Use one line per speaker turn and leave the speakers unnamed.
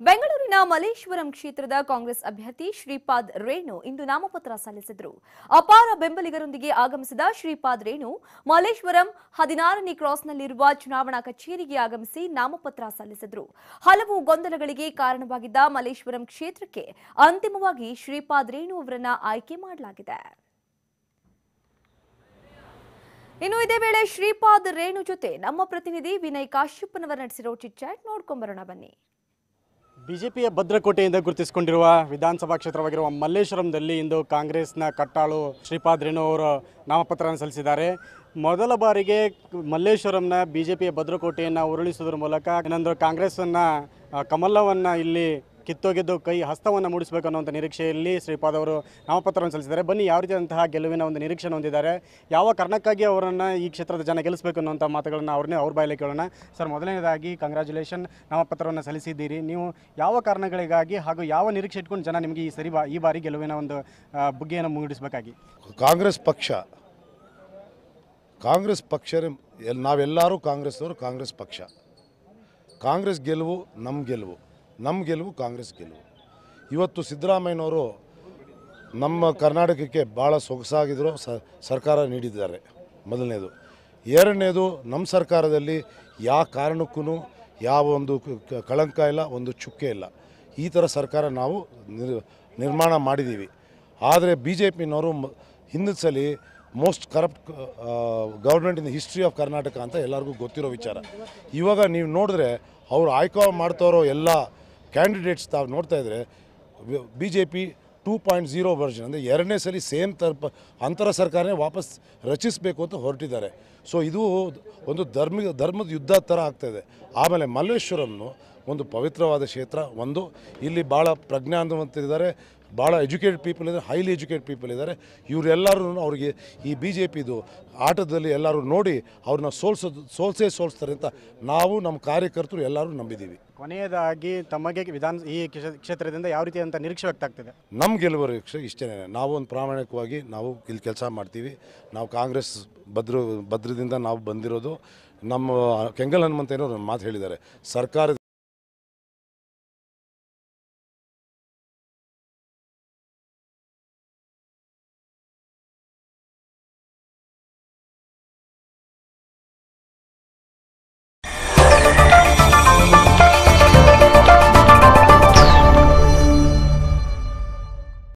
ಬೆಂಗಳೂರಿನ ಮಲೇಶ್ವರಂ ಕ್ಷೇತ್ರದ ಕಾಂಗ್ರೆಸ್ ಅಭ್ಯರ್ಥಿ ಶ್ರೀಪಾದ್ ರೇಣು ಇಂದು ನಾಮಪತ್ರ ಸಲ್ಲಿಸಿದರು ಅಪಾರ ಬೆಂಬಲಿಗರೊಂದಿಗೆ ಆಗಮಿಸಿದ ಶ್ರೀಪಾದ್ ರೇಣು ಮಲೇಶ್ವರಂ ಹದಿನಾರನೇ ಕ್ರಾಸ್ನಲ್ಲಿರುವ ಚುನಾವಣಾ ಕಚೇರಿಗೆ ಆಗಮಿಸಿ ನಾಮಪತ್ರ ಸಲ್ಲಿಸಿದರು ಹಲವು ಗೊಂದಲಗಳಿಗೆ ಕಾರಣವಾಗಿದ್ದ ಮಲೇಶ್ವರಂ ಕ್ಷೇತ್ರಕ್ಕೆ ಅಂತಿಮವಾಗಿ ಶ್ರೀಪಾದ್ ರೇಣು ಅವರನ್ನ ಆಯ್ಕೆ ಮಾಡಲಾಗಿದೆ ಇನ್ನು ಇದೇ ವೇಳೆ ಶ್ರೀಪಾದ್ ರೇಣು ಜೊತೆ ನಮ್ಮ ಪ್ರತಿನಿಧಿ ವಿನಯ್ ಕಾಶ್ಯಪ್ಪನವರ್ ನಡೆಸಿರೋ ಚಿಟ್ ಚಾಟ್ ನೋಡ್ಕೊಂಬರೋಣ ಬನ್ನಿ
ಬಿಜೆಪಿಯ ಭದ್ರಕೋಟೆಯಿಂದ ಗುರುತಿಸಿಕೊಂಡಿರುವ ವಿಧಾನಸಭಾ ಕ್ಷೇತ್ರವಾಗಿರುವ ಮಲ್ಲೇಶ್ವರಂದಲ್ಲಿ ಇಂದು ಕಾಂಗ್ರೆಸ್ನ ಕಟ್ಟಾಳು ಶ್ರೀಪಾದ್ ರೇಣು ಅವರು ನಾಮಪತ್ರವನ್ನು ಸಲ್ಲಿಸಿದ್ದಾರೆ ಮೊದಲ ಬಾರಿಗೆ ಮಲ್ಲೇಶ್ವರಂನ ಬಿಜೆಪಿಯ ಭದ್ರಕೋಟೆಯನ್ನು ಉರುಳಿಸುವುದರ ಮೂಲಕ ಇನ್ನೊಂದು ಕಾಂಗ್ರೆಸ್ಸನ್ನು ಕಮಲವನ್ನು ಇಲ್ಲಿ ಕಿತ್ತೊಗೆದ್ದು ಕೈ ಹಸ್ತವನ್ನು ಮೂಡಿಸಬೇಕು ಅನ್ನುವಂಥ ನಿರೀಕ್ಷೆಯಲ್ಲಿ ಶ್ರೀಪಾದ್ ಅವರು ನಾಮಪತ್ರವನ್ನು ಸಲ್ಲಿಸಿದ್ದಾರೆ ಬನ್ನಿ ಯಾವ ರೀತಿಯಾದಂತಹ ಗೆಲುವಿನ ಒಂದು ನಿರೀಕ್ಷೆ ಹೊಂದಿದ್ದಾರೆ ಯಾವ ಕಾರಣಕ್ಕಾಗಿ ಅವರನ್ನು ಈ ಕ್ಷೇತ್ರದ ಜನ ಗೆಲ್ಲಿಸಬೇಕು ಅನ್ನುವಂಥ ಮಾತುಗಳನ್ನು ಅವ್ರನ್ನೇ ಅವ್ರ ಬಾಯಲ್ಲಿ ಕೇಳೋಣ ಸರ್ ಮೊದಲನೇದಾಗಿ ಕಂಗ್ರ್ಯಾಚುಲೇಷನ್ ನಾಮಪತ್ರವನ್ನು ಸಲ್ಲಿಸಿದ್ದೀರಿ ನೀವು ಯಾವ ಕಾರಣಗಳಿಗಾಗಿ ಹಾಗೂ ಯಾವ ನಿರೀಕ್ಷೆ ಇಟ್ಕೊಂಡು ಜನ ನಿಮಗೆ ಈ ಸರಿ ಬಾ ಈ ಬಾರಿ ಗೆಲುವಿನ ಒಂದು ಆ, ಬುಗ್ಗೆಯನ್ನು ಮೂಡಿಸಬೇಕಾಗಿ
ಕಾಂಗ್ರೆಸ್ ಪಕ್ಷ ಕಾಂಗ್ರೆಸ್ ಪಕ್ಷ ಎಲ್ ನಾವೆಲ್ಲರೂ ಕಾಂಗ್ರೆಸ್ನವರು ಕಾಂಗ್ರೆಸ್ ಪಕ್ಷ ಕಾಂಗ್ರೆಸ್ ಗೆಲುವು ನಮ್ಮ ಗೆಲುವು ನಮ್ಮ ಗೆಲುವು ಕಾಂಗ್ರೆಸ್ ಗೆಲುವು ಇವತ್ತು ಸಿದ್ದರಾಮಯ್ಯನವರು ನಮ್ಮ ಕರ್ನಾಟಕಕ್ಕೆ ಭಾಳ ಸೊಗಸಾಗಿದ್ರು ಸ ಸರ್ಕಾರ ನೀಡಿದ್ದಾರೆ ಮೊದಲನೇದು ಎರಡನೇದು ನಮ್ಮ ಸರ್ಕಾರದಲ್ಲಿ ಯಾವ ಕಾರಣಕ್ಕೂ ಯಾವ ಒಂದು ಕ- ಕ- ಕಳಂಕ ಇಲ್ಲ ಒಂದು ಚುಕ್ಕೆ ಇಲ್ಲ ಈ ಥರ ಸರ್ಕಾರ ನಾವು ನಿರ್- ನಿರ್ಮಾಣ ಮಾಡಿದ್ದೀವಿ ಆದರೆ ಬಿ ಜೆ ಪಿನವರು ಹಿಂದಿನ ಸಲ most corrupt government in the history of Karnataka ಅಂತ ಎಲ್ಲರಿಗೂ ಗೊತ್ತಿರೋ ವಿಚಾರ ಇವಾಗ ನೀವು ನೋಡಿದ್ರೆ ಅವ್ರು ಆಯ್ಕೆ ಮಾಡ್ತಾರೋ ಎಲ್ಲ ಕ್ಯಾಂಡಿಡೇಟ್ಸ್ ತಾವು ನೋಡ್ತಾ ಇದ್ರೆ B J P two point zero version ಅಂದರೆ ಎರಡನೇ ಸಲ ಸೇಮ್ ತರ್ಪ ಅಂತರ ಸರ್ಕಾರನೇ ವಾಪಸ್ ರಚಿಸಬೇಕು ಅಂತ ಹೊರಟಿದ್ದಾರೆ ಸೊ ಇದು ಒಂದು ಧರ್ಮ ಧರ್ಮದ ಯುದ್ಧ ಥರ ಆಗ್ತಾಯಿದೆ ಆಮೇಲೆ ಮಲ್ಲೇಶ್ವರಂನು ಒಂದು ಪವಿತ್ರವಾದ ಕ್ಷೇತ್ರ ಒಂದು ಇಲ್ಲಿ ಭಾಳ ಪ್ರಜ್ಞಾನವಂತರಿದ್ದಾರೆ ಭಾಳ ಎಜುಕೇಟೆಡ್ ಪೀಪಲ್ ಇದ್ದಾರೆ ಹೈಲಿ ಎಜುಕೇಟೆಡ್ ಪೀಪಲ್ ಇದ್ದಾರೆ ಇವರೆಲ್ಲರೂ ಅವ್ರಿಗೆ ಈ ಬಿ ಜೆ ಪಿದು ಆಟದಲ್ಲಿ ಎಲ್ಲರೂ ನೋಡಿ ಅವ್ರನ್ನ ಸೋಲ್ಸೋದು ಸೋಲ್ಸೇ ಸೋಲ್ಸ್ತಾರೆ ಅಂತ ನಾವು ನಮ್ಮ ಕಾರ್ಯಕರ್ತರು ಎಲ್ಲರೂ ನಂಬಿದ್ದೀವಿ
ಕೊನೆಯದಾಗಿ ತಮಗೆ ವಿಧಾನ ಈ ಕ್ಷೇ- ಕ್ಷೇತ್ರದಿಂದ ಯಾವ ರೀತಿಯಾದಂಥ ನಿರೀಕ್ಷೆ ವ್ಯಕ್ತ ಆಗ್ತಿದೆ
ನಮ್ಮ ಗೆಲುವು ನಿರೀಕ್ಷೆ ಇಷ್ಟೇ ನಾವು ಒಂದು ಪ್ರಾಮಾಣಿಕವಾಗಿ ನಾವು ಇಲ್ಲಿ ಕೆಲಸ ಮಾಡ್ತೀವಿ ನಾವು ಕಾಂಗ್ರೆಸ್ ಭದ್ರ ಭದ್ರದಿಂದ ನಾವು ಬಂದಿರೋದು ನಮ್ಮ ಕೆಂಗಲ್ ಹನುಮಂತೇನೋ ಒಂದು ಮಾತು ಹೇಳಿದ್ದಾರೆ ಸರ್ಕಾರದ